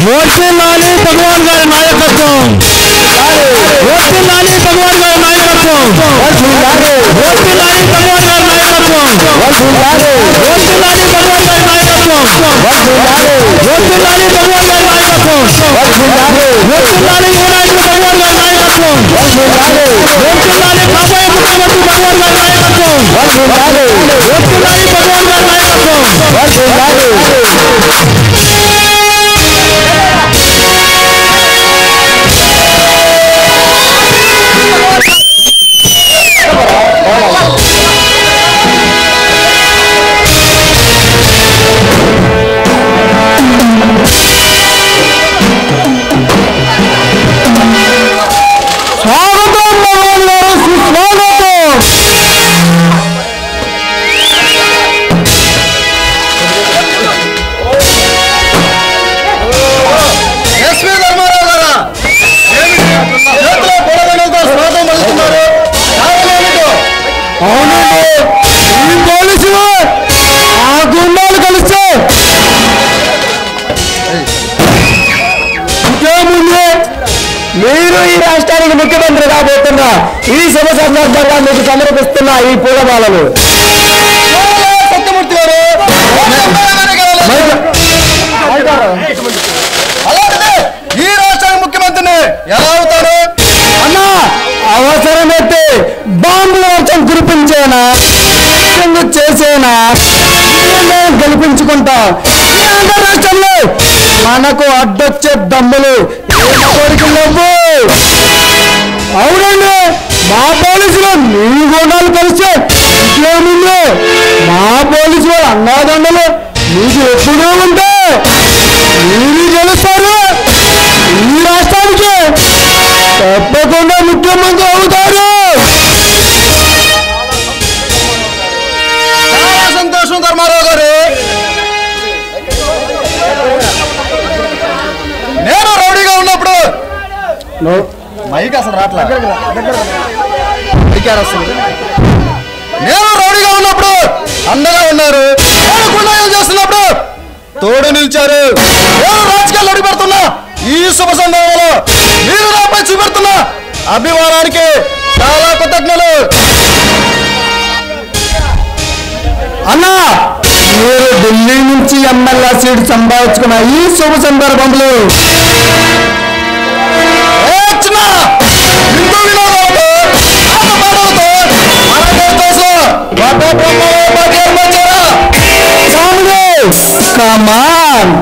వర్తిల్లాలి భగవాన్ గారి నాయకత్వం వర్తిల్లాలి భగవాన్ గారి నాయకత్వం వర్తిల్లాలి భగవాన్ గారి నాయకత్వం వర్తిల్లాలి భగవాన్ గారి నాయకత్వం వర్తిల్లాలి భగవాన్ గారి నాయకత్వం వర్తిల్లాలి యువనాయకుడు భగవాన్ గారి నాయకత్వం వర్తిల్లాలి కాబోయే ముఖ్యమంత్రి భగవాన్ గారి నాయకత్వం వర్తిల్లాలి భగవాన్ గారి నాయకత్వం స్వాగతం భగవాన్ గారు సుస్వాగతం ఎస్వి ధర్మారావు గారా చేతిలో పొడగడంతో స్వాగతం పలుకుతున్నారు కారణం ఏమిటో అవునండి ఈ పోలీసులు ఆ గుండాలు కలిస్తే ఇంకేముంది మీరు ఈ రాష్ట్రానికి ముఖ్యమంత్రి కాబోతున్న ఈ శుభ సందర్భంగా మీకు సమర్పిస్తున్న ఈ పూలమాలలు సత్యమూర్తి గారు అలాంటిది ఈ రాష్ట్రానికి ముఖ్యమంత్రిని ఎలా అవుతారు అన్న అవసరమైతే బాంబుల వర్షం కురిపించేనా కింద చేసేనా మేము గెలిపించుకుంటాం ఈ ఆంధ్ర రాష్ట్రంలో మనకు అడ్డొచ్చే దమ్ములు ఏ కోరిక లేవు అవునండి మా పోలీసులు మీ గుండాలు కలిస్తే ఇంకేముంది మా పోలీసులు అన్నాదండలు మీకు ఎప్పుడూ ఉంటాయి మీరు గెలుస్తారు ఈ రాష్ట్రానికి తప్పకుండా ముఖ్యమంత్రి అవుతారు చాలా సంతోషం ధర్మారావు గారు నేను రౌడీగా ఉన్నప్పుడు మైక్ అసలు రాట్లా మైక్ ఆడ వస్తుంది. నేను రౌడీగా ఉన్నప్పుడు అండగా ఉన్నారు నేను గుండాలు చేస్తున్నప్పుడు తోడు నిలిచారు నేను రాజకీయాలు అడుగు పెడుతున్నా ఈ శుభ సందర్భంలో మీరు నాపై చూపెడుతున్న అభిమానానికి చాలా కృతజ్ఞతలు అన్నా మీరు ఢిల్లీ నుంచి ఎమ్మెల్యే సీట్ సంపాదించుకున్న ఈ శుభ సందర్భంలో ఏ చిన్న హిందూ వినోదాలతో ఆటపాటలతో మన దేశంలో గొప్ప బ్రహ్మోపాధి ఏర్పరిచారా కాంగ్రెస్ కమాన్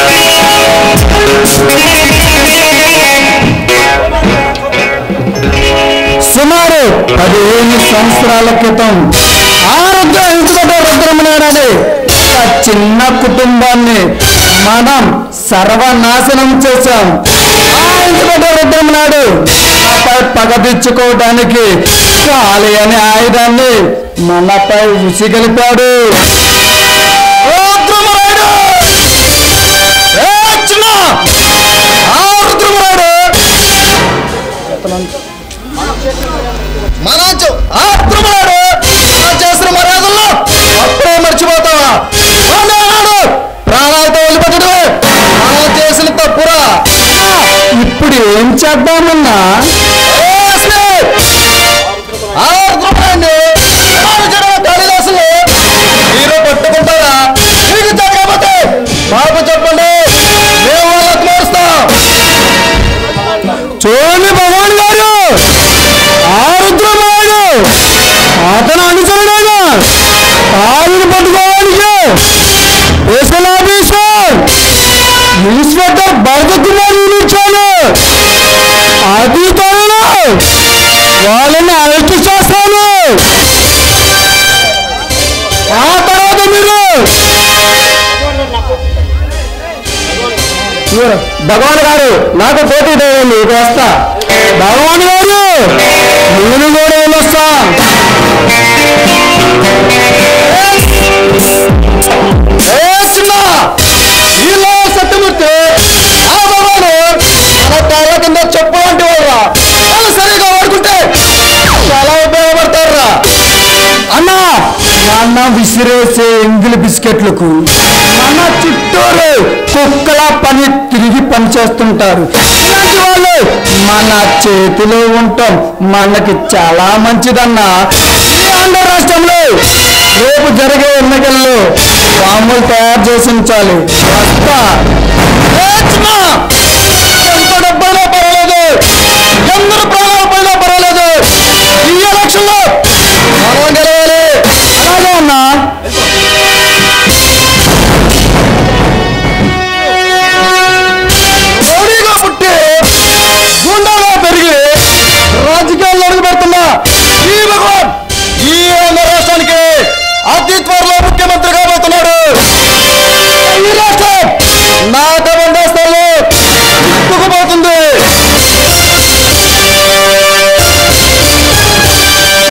సుమారు పదిహేను సంవత్సరాల క్రితం ఆరోగ్య హింసతో రుద్రమనాడని ఒక చిన్న కుటుంబాన్ని మనం సర్వనాశనం చేశాం ఆ హింసతో రుద్రమనాడు మనపై పగ తెచ్చుకోవడానికి కాళీ అనే ఆయుధాన్ని మనపై ఉసిగలిపాడు ఓ రుద్రమరాయుడు! ఏ చిన్న ఆ రుద్రమరాయుడు! మన చ- ఆ రుద్రమరాయుడు మనం చేసిన మర్యాదల్లో అప్పుడే మర్చిపోతావా వాడిని అన్నాడు ప్రాణాలతో వదిలిపెట్టడమే మనం చేసిన తప్పురా ఇప్పుడు ఏం చేద్దామన్నా మీరు పట్టుకుంటారా మీకు జరగకపోతే మాకు చెప్పండి మేము వాళ్ళకి మారుస్తాం చూడండి భగవాన్ గారు ఆరుద్రమాడు అతను అనుసరుడేగా కాలుని పట్టుకోవడానికి special officer inspector Bharath Kumar నిలిచాను అది త్వరలో వాళ్ళని అరెస్ట్ చేస్తాను ఆ తర్వాత మీరు భగవాన్ గారు నాకు పోటీ లేదండి ఇక వస్తా భగవాన్ గారు నేను కూడా వెళ్ళొస్తా ఏ చిన్న ఇలా సత్యమూర్తి ఆ భగవాను మన తల కింద చెప్పు లాంటి వాళ్ళరా వాళ్ళు సరిగా వాడుకుంటే చాలా ఉపయోగపడతారా అన్నా నాన్న విసిరేసే ఎంగిలి బిస్కెట్లకు మన చుట్టూరు కుక్కల పని తిరిగి పనిచేస్తుంటారు ఇలాంటి వాళ్ళు మన చేతిలో ఉంటాం మనకి చాలా మంచిదన్నా ఈ ఆంధ్ర రాష్ట్రంలో రేపు జరిగే ఎన్నికల్లో బాంబులు తయారు చేసి ఉంచాలి వస్తా ఏ చిన్న?